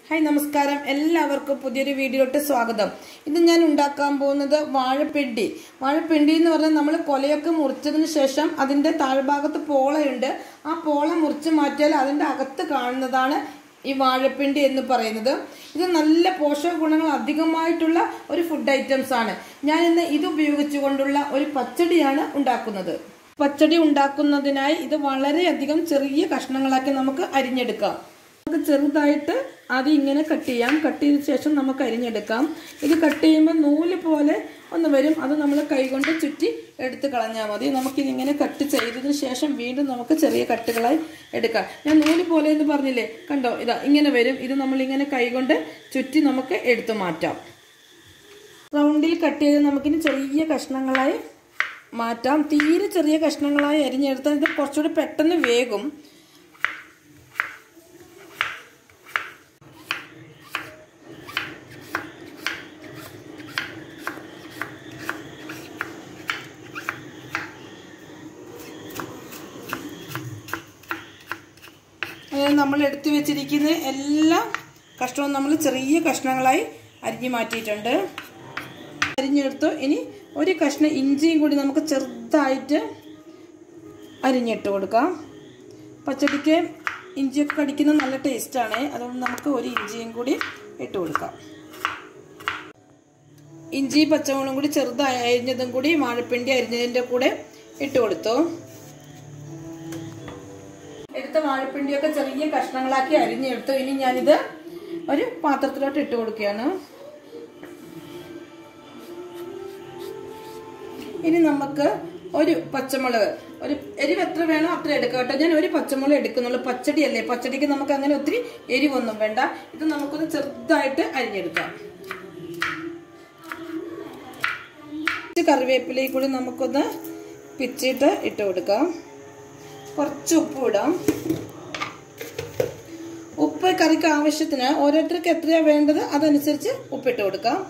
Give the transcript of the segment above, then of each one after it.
hi നമസ്കാരം എല്ലാവർക്കും പുതിയൊരു വീഡിയോട്ട് സ്വാഗതം ഇന്ന് ഞാൻ ഉണ്ടാക്കാൻ പോകുന്നത് വാഴപ്പിണ്ടി വാഴപ്പിണ്ടി എന്ന് പറഞ്ഞാൽ നമ്മൾ കൊലയൊക്കെ മുറിച്ചതിന് ശേഷം അതിൻ്റെ താഴ്ഭാഗത്ത് പോളയുണ്ട് ആ പോള മുറിച്ച് മാറ്റിയാൽ അതിൻ്റെ അകത്ത് കാണുന്നതാണ് ഈ വാഴപ്പിണ്ടി എന്ന് പറയുന്നത് ഇത് നല്ല പോഷക ഗുണങ്ങൾ അധികമായിട്ടുള്ള ഒരു ഫുഡ് ഐറ്റംസ് ആണ് ഞാൻ ഇന്ന് ഇത് ഉപയോഗിച്ചുകൊണ്ടുള്ള ഒരു പച്ചടിയാണ് ഉണ്ടാക്കുന്നത് പച്ചടി ഉണ്ടാക്കുന്നതിനായി ഇത് വളരെയധികം ചെറിയ കഷ്ണങ്ങളാക്കി നമുക്ക് അരിഞ്ഞെടുക്കാം നമുക്ക് ചെറുതായിട്ട് ആദ്യം ഇങ്ങനെ കട്ട് ചെയ്യാം കട്ട് ചെയ്ത ശേഷം നമുക്ക് അരിഞ്ഞെടുക്കാം ഇത് കട്ട് ചെയ്യുമ്പോൾ നൂല് പോലെ ഒന്ന് വരും അത് നമ്മൾ കൈകൊണ്ട് ചുറ്റി എടുത്ത് കളഞ്ഞാൽ മതി നമുക്കിതിങ്ങനെ കട്ട് ചെയ്തതിന് ശേഷം വീണ്ടും നമുക്ക് ചെറിയ കട്ടുകളായി എടുക്കാം ഞാൻ നൂല് പോലെ എന്ന് പറഞ്ഞില്ലേ കണ്ടോ ഇതാ ഇങ്ങനെ വരും ഇത് നമ്മളിങ്ങനെ കൈകൊണ്ട് ചുറ്റി നമുക്ക് എടുത്തു മാറ്റാം റൗണ്ടിൽ കട്ട് ചെയ്ത് നമുക്കിനി ചെറിയ കഷ്ണങ്ങളായി മാറ്റാം തീരെ ചെറിയ കഷ്ണങ്ങളായി അരിഞ്ഞെടുത്താൽ ഇത് കുറച്ചുകൂടി പെട്ടെന്ന് വേകും നമ്മൾ എടുത്തു വെച്ചിരിക്കുന്ന എല്ലാ കഷ്ണവും നമ്മൾ ചെറിയ കഷ്ണങ്ങളായി അരിഞ്ഞു മാറ്റിയിട്ടുണ്ട് അരിഞ്ഞെടുത്തു ഇനി ഒരു കഷ്ണം ഇഞ്ചിയും കൂടി നമുക്ക് ചെറുതായിട്ട് അരിഞ്ഞിട്ട് കൊടുക്കാം പച്ചടിക്ക് ഇഞ്ചിയൊക്കെ കടിക്കുന്നത് നല്ല ടേസ്റ്റാണ് അതുകൊണ്ട് നമുക്ക് ഒരു ഇഞ്ചിയും കൂടി ഇട്ട് കൊടുക്കാം ഇഞ്ചി പച്ചമുളകും കൂടി ചെറുതായി അരിഞ്ഞതും കൂടി വാഴപ്പിണ്ടി അരിഞ്ഞതിൻ്റെ കൂടെ ഇട്ട് കൊടുത്തു എടുത്ത വാഴപ്പിണ്ടിയൊക്കെ ചെറിയ കഷ്ണങ്ങളാക്കി അരിഞ്ഞെടുത്തു ഇനി ഞാനിത് ഒരു പാത്രത്തിലോട്ട് ഇട്ട് കൊടുക്കുകയാണ് ഇനി നമുക്ക് ഒരു പച്ചമുളക് ഒരു എരിവ് എത്ര വേണോ അത്ര എടുക്കാം കേട്ടോ ഞാൻ ഒരു പച്ചമുളക് എടുക്കുന്നുള്ളൂ പച്ചടിയല്ലേ പച്ചടിക്ക് നമുക്ക് അങ്ങനെ ഒത്തിരി എരിവൊന്നും വേണ്ട ഇത് നമുക്കൊന്ന് ചെറുതായിട്ട് അരിഞ്ഞെടുക്കാം കറിവേപ്പിലയിൽ കൂടി നമുക്കൊന്ന് പിച്ചിട്ട് ഇട്ട് കൊടുക്കാം കുറച്ച് ഉപ്പ് ഇടാം ഉപ്പ് കറിക്ക് ആവശ്യത്തിന് ഓരോരുത്തർക്ക് എത്രയാണ് വേണ്ടത് അതനുസരിച്ച് ഉപ്പിട്ട് കൊടുക്കാം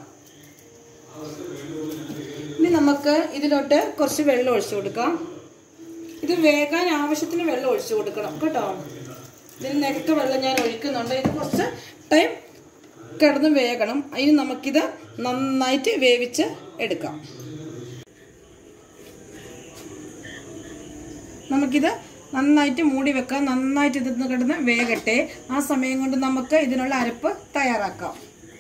ഇനി നമുക്ക് ഇതിലോട്ട് കുറച്ച് വെള്ളം ഒഴിച്ചു കൊടുക്കാം ഇത് വേകാൻ ആവശ്യത്തിന് വെള്ളം ഒഴിച്ചു കൊടുക്കണം കേട്ടോ ഇതിൽ നിന്നൊക്കെ വെള്ളം ഞാൻ ഒഴിക്കുന്നുണ്ട് ഇത് കുറച്ച് ടൈം കിടന്ന് വേകണം ഇനി നമുക്കിത് നന്നായിട്ട് വേവിച്ച് എടുക്കാം നമുക്കിത് നന്നായിട്ട് മൂടി വെക്കാം നന്നായിട്ട് ഇതിന്ന് കിടന്ന് വേകട്ടെ ആ സമയം കൊണ്ട് നമുക്ക് ഇതിനുള്ള അരപ്പ് തയ്യാറാക്കാം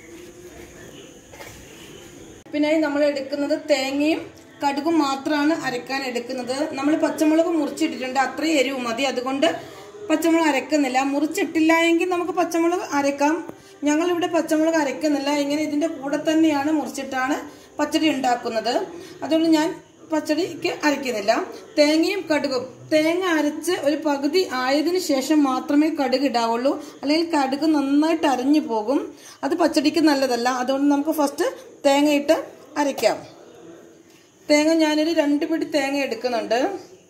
പിന്നെ നമ്മൾ എടുക്കുന്നത് തേങ്ങയും കടുകും മാത്രമാണ് അരക്കാൻ എടുക്കുന്നത് നമ്മൾ പച്ചമുളക് മുറിച്ചിട്ടിട്ടുണ്ട് അത്രയും എരിവ് മതി അതുകൊണ്ട് പച്ചമുളക് അരക്കുന്നില്ല മുറിച്ചിട്ടില്ല എങ്കിൽ നമുക്ക് പച്ചമുളക് അരക്കാം ഞങ്ങളിവിടെ പച്ചമുളക് അരക്കുന്നില്ല ഇങ്ങനെ ഇതിൻ്റെ കൂടെ തന്നെയാണ് മുറിച്ചിട്ടാണ് പച്ചടി ഉണ്ടാക്കുന്നത് അതുകൊണ്ട് ഞാൻ പച്ചടിക്ക് അരയ്ക്കുന്നില്ല തേങ്ങയും കടുകും തേങ്ങ അരച്ച് ഒരു പകുതി ആയതിനു ശേഷം മാത്രമേ കടുക് ഇടാവുള്ളൂ അല്ലെങ്കിൽ കടുക് നന്നായിട്ട് അരഞ്ഞു പോകും അത് പച്ചടിക്ക് നല്ലതല്ല അതുകൊണ്ട് നമുക്ക് ഫസ്റ്റ് തേങ്ങ ഇട്ട് അരയ്ക്കാം തേങ്ങ ഞാനൊരു രണ്ട് പിടി തേങ്ങ എടുക്കുന്നുണ്ട്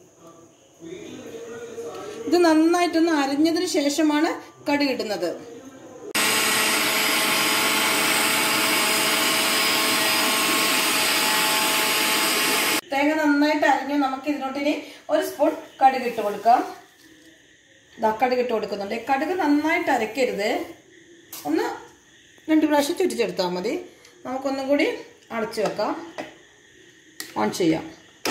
ഇത് നന്നായിട്ടൊന്ന് അരഞ്ഞതിന് ശേഷമാണ് കടുക് ഇടുന്നത് തേങ്ങ നന്നായിട്ട് അരിഞ്ഞു നമുക്ക് ഇതിനോട്ട് ഇനി ഒരു സ്പൂൺ കടുക് ഇട്ട് കൊടുക്കാം ഇതാ കടുക് ഇട്ട് കൊടുക്കുന്നുണ്ട് കടുക് നന്നായിട്ട് അരക്കരുത് ഒന്ന് രണ്ട് പ്രാവശ്യം ചുറ്റിച്ചെടുത്താൽ മതി നമുക്കൊന്നും കൂടി അടച്ചു വെക്കാം ഓൺ ചെയ്യാം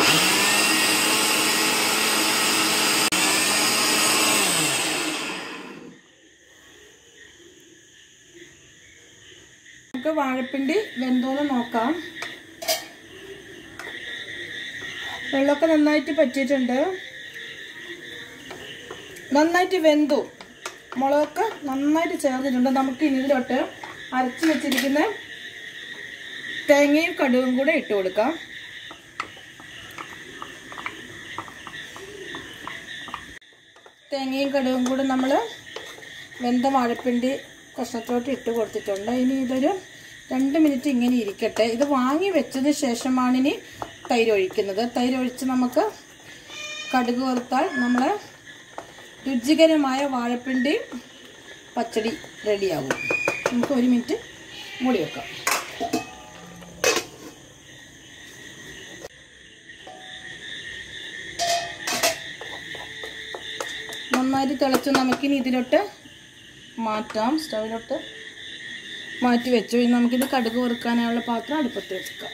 നമുക്ക് വാഴപ്പിണ്ടി വെന്തോന്ന് നോക്കാം വെള്ളമൊക്കെ നന്നായിട്ട് പറ്റിയിട്ടുണ്ട് നന്നായിട്ട് വെന്തു മുളകൊക്കെ നന്നായിട്ട് ചേർന്നിട്ടുണ്ട് നമുക്ക് ഇനി ഇതിലോട്ട് അരച്ച് വെച്ചിരിക്കുന്ന തേങ്ങയും കടുകും കൂടെ ഇട്ട് കൊടുക്കാം തേങ്ങയും കടുകും കൂടെ നമ്മൾ വെന്ത വാഴപ്പിണ്ടി കഷ്ണത്തിലോട്ട് ഇട്ട് കൊടുത്തിട്ടുണ്ട് ഇനി ഇതൊരു രണ്ട് മിനിറ്റ് ഇങ്ങനെ ഇരിക്കട്ടെ ഇത് വാങ്ങി വെച്ചതിന് ശേഷമാണ് ഇനി തൈര് ഒഴിക്കുന്നത് തൈര് ഒഴിച്ച് നമുക്ക് കടുക് വറുത്താൽ നമ്മൾ രുചികരമായ വാഴപ്പിണ്ടി പച്ചടി റെഡിയാകും നമുക്ക് ഒരു മിനിറ്റ് മൂടി വെക്കാം നന്നായിട്ട് തിളച്ചു നമുക്കിനി ഇതിലോട്ട് മാറ്റാം സ്റ്റവിലോട്ട് മാറ്റി വെച്ചു ഇനി നമുക്കിത് കടുക് വറുക്കാനായുള്ള പാത്രം അടുപ്പത്ത് വെക്കാം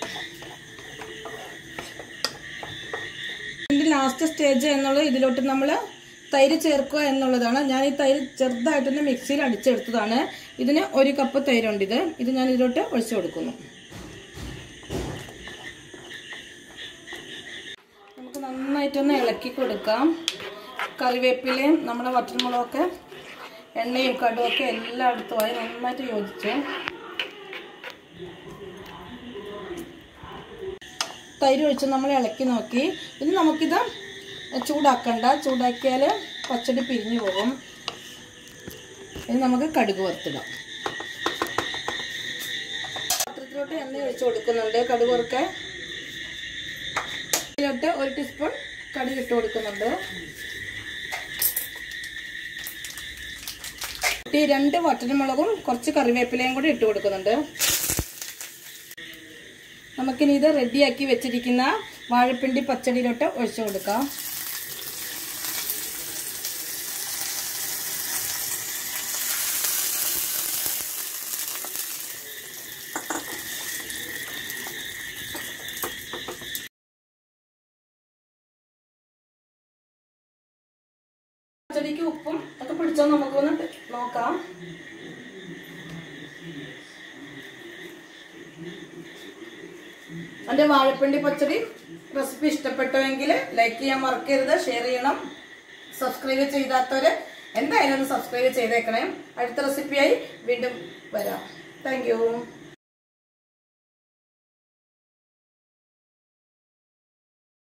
ഇതിൻ്റെ ലാസ്റ്റ് സ്റ്റേജ് എന്നുള്ളത് ഇതിലോട്ട് നമ്മൾ തൈര് ചേർക്കുക എന്നുള്ളതാണ് ഞാൻ ഈ തൈര് ചെറുതായിട്ടൊന്ന് മിക്സിയിൽ അടിച്ചെടുത്തതാണ് ഇതിന് ഒരു കപ്പ് തൈരുണ്ട് ഇത് ഇത് ഞാൻ ഇതിലോട്ട് ഒഴിച്ചു കൊടുക്കുന്നു നമുക്ക് നന്നായിട്ടൊന്ന് ഇളക്കി കൊടുക്കാം കറിവേപ്പിലയും നമ്മുടെ വറ്റൽമുളകൊക്കെ എണ്ണയും കടുവൊക്കെ എല്ലായിടത്തുമായി നന്നായിട്ട് യോജിച്ചു തൈര് ഒഴിച്ച് നമ്മൾ ഇളക്കി നോക്കി ഇനി നമുക്കിത് ചൂടാക്കണ്ട ചൂടാക്കിയാൽ പച്ചടി പിരിഞ്ഞു പോകും ഇനി നമുക്ക് കടുക് വറുത്തിടാം പാത്രത്തിലോട്ട് എണ്ണ ഒഴിച്ച് കൊടുക്കുന്നുണ്ട് കടുക് വറുക്കാൻ ഇതിലോട്ട് ഒരു ടീസ്പൂൺ കടുക് ഇട്ട് കൊടുക്കുന്നുണ്ട് ഈ രണ്ട് വറ്റൽമുളകും കുറച്ച് കറിവേപ്പിലയും കൂടി ഇട്ട് കൊടുക്കുന്നുണ്ട് നമുക്കിനി ഇത് റെഡിയാക്കി വെച്ചിരിക്കുന്ന വാഴപ്പിണ്ടി പച്ചടിയിലോട്ട് ഒഴിച്ചു കൊടുക്കാം പച്ചടിക്ക് ഉപ്പും ഒക്കെ പിടിച്ചോ നമുക്കൊന്ന് നോക്കാം എൻ്റെ വാഴപ്പിണ്ടി പച്ചടി റെസിപ്പി ഇഷ്ടപ്പെട്ടുവെങ്കിൽ ലൈക്ക് ചെയ്യാൻ മറക്കരുത് ഷെയർ ചെയ്യണം സബ്സ്ക്രൈബ് ചെയ്താത്തവര് എന്തായാലും ഒന്ന് സബ്സ്ക്രൈബ് ചെയ്തേക്കണേ അടുത്ത റെസിപ്പിയായി വീണ്ടും വരാം താങ്ക്